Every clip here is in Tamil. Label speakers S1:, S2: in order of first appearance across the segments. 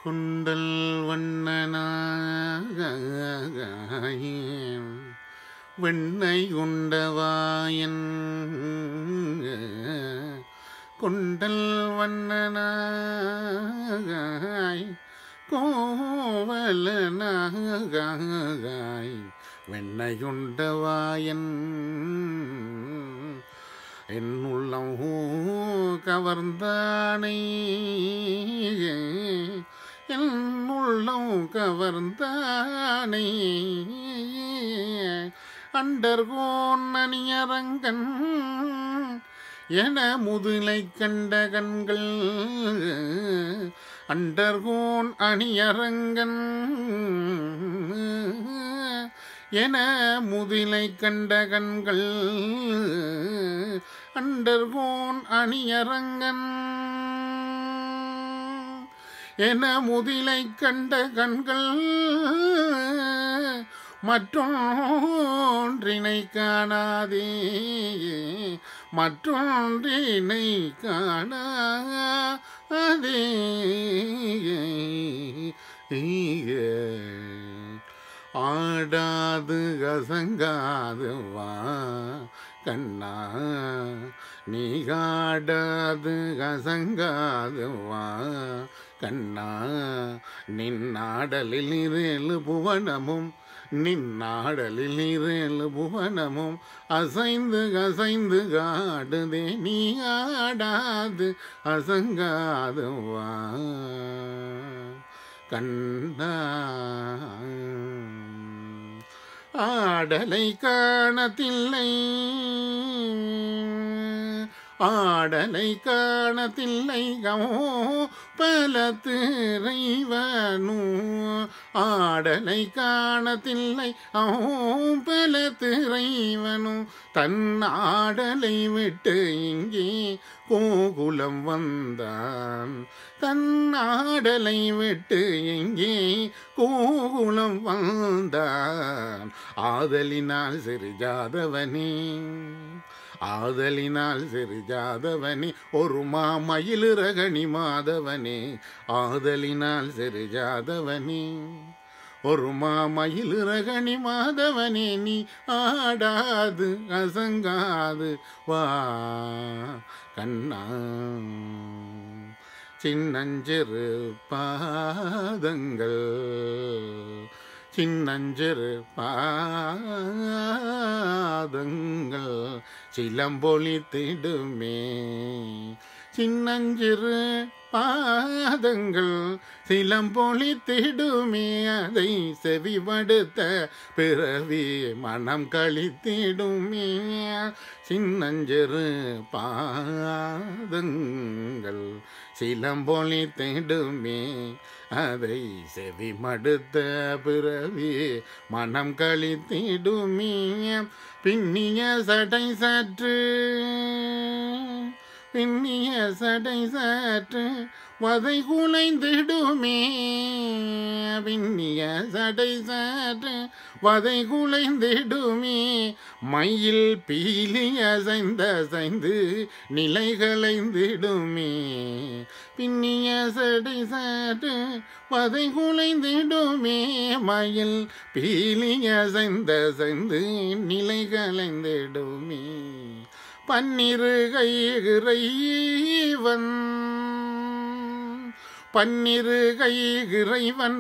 S1: குண்டல் வண்ணனாக வெண்ணை உண்டவாயன் குண்டல் வண்ணனாகாய் கோவலனாகாய் வெண்ணையுண்டவாயன் என் உள்ளம் கவர்ந்தானை என் உள்ளம் கவர்ந்தானை அண்டர்கோன் அணியரங்கன் என முதுலை கண்ட கண்கள் அண்டர்கோன் அணியரங்கன் என முதிலை கண்ட கண்கள் அண்டர்கோன் அணியரங்கன் என முதிலை கண்ட கண்கள் மற்றொன்றினை காணாதே மற்றொன்றினை காணாதே ஆடாது அசங்காது வா கண்ணா நீ ஆடாது அசங்காது வா கண்ணா நின்னாடலில் இரேழு புவனமும் நின்னாடலில் இரேழு புவனமும் அசைந்து அசைந்து ஆடுதே நீ ஆடாது அசங்காது வா கண்ணா ஆடலை காணத்தில்லை ஆடலை காணத்தில்லை பல திரைவனு ஆடலை காணத்தில்லை பல திரைவனு தன் ஆடலை விட்டு இங்கே கோகுலம் வந்தான் தன் ஆடலை விட்டு எங்கே கோகுலம் வந்தான் ஆதலினால் சிறிஜாதவனே ஆதலினால் சிறிஜாதவனே ஒரு மாமயில் ரகணி மாதவனே ஆதலினால் சிறிஜாதவனே ஒரு மாமயில் ரகணி மாதவனே நீ ஆடாது அசங்காது வா கண்ணா சின்னஞ்சிறு பாதங்கள் சின்னஞ்சிறு பாதங்கள் சிலம்பொலித்திடுமே சின்னஞ்சிறு பாதங்கள் சிலம்பொலித்திடுமே அதை செவிமடுத்த பிறவி மனம் கழித்திடுமே சின்னஞ்சிறு பாதங்கள் சிலம்பொலித்திடுமே அதை செவி மடுத்த பிறவி மனம் கழித்திடுமே பின்னிய சடை சற்று பின்னிய சடை சற்று வதை குலைந்திடுமே பின்னிய சடை சற்று வதை குலைந்திடுமே மயில் பீலி அசைந்த அசைந்து நிலை கலைந்திடுமே பின்னிய சடை சற்று வதை குலைந்திடுமே மயில் பீலி அசைந்த அசைந்து நிலை கலைந்திடுமே பன்னிரு கைகிறைவன் பன்னிரு கைகிறைவன்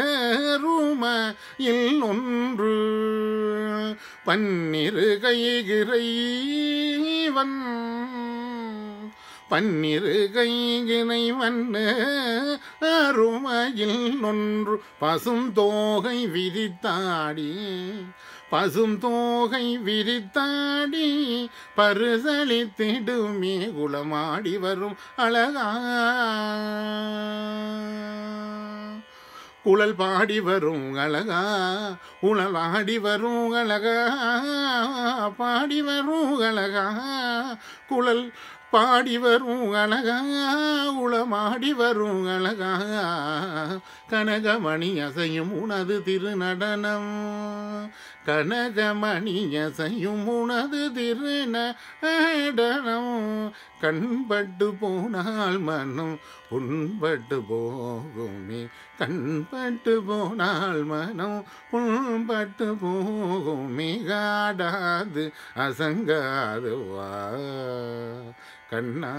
S1: ரூமையில் ஒன்று பன்னிரு கைகிறைவன் பன்னிரு கைகிறைவன் அருமையில் ஒன்று பசும் தோகை விரித்தாடி பசும் தோகை விரித்தாடி பரிசளித்திடுமே குளமாடி வரும் அழகா குழல் பாடி வரும் அழகா உழல் ஆடி வரும் அழகா பாடி வரும் அழகா குழல் பாடி வரும் அழகா உளமாடி வரும் அழகா கனகமணி அசையும் உனது திருநடனம் கனகமணி அசையும் உனது திருநடனம் கண்பட்டு போனால் மனம் புண்பட்டு போகுமே கண்பட்டு போனால் மனம் புண்பட்டு போகுமே காடாது அசங்காது வா கண்ணா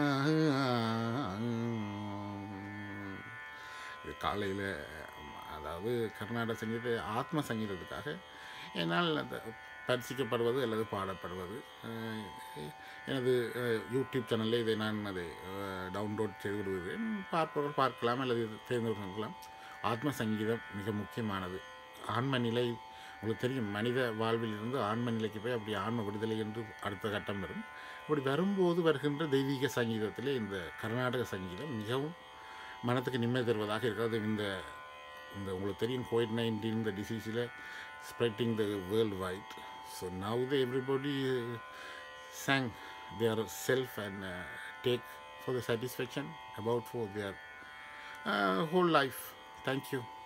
S1: இது காலையில் அதாவது கர்நாடக சங்கீத ஆத்ம சங்கீதத்துக்காக என்னால் அந்த பரிசிக்கப்படுவது அல்லது பாடப்படுவது அஹ், எனது அஹ், யூடியூப் சேனலில் இதை நான் அதை டவுன்லோட் செய்து விடுவேன் பார்ப்பவர் பார்க்கலாம் அல்லது தேர்ந்தெடுக்கலாம் ஆத்ம சங்கீதம் மிக முக்கியமானது ஆன்ம நிலை உங்களுக்கு தெரியும் மனித வாழ்வில் இருந்து ஆன்ம நிலைக்கு போய் அப்படி ஆன்ம விடுதலை என்று அடுத்த கட்டம் வரும் அப்படி வரும்போது வருகின்ற தெய்வீக சங்கீதத்திலே இந்த கர்நாடக சங்கீதம் மிகவும் மனத்துக்கு நிம்மதி தருவதாக இருக்கிறது இந்த இந்த உங்களுக்கு தெரியும் கோவிட் நைன்டீன் இந்த டிசீஸில் spreading the world wide so now the everybody sang their self and uh, take for the satisfaction about for their uh, whole life. Thank you.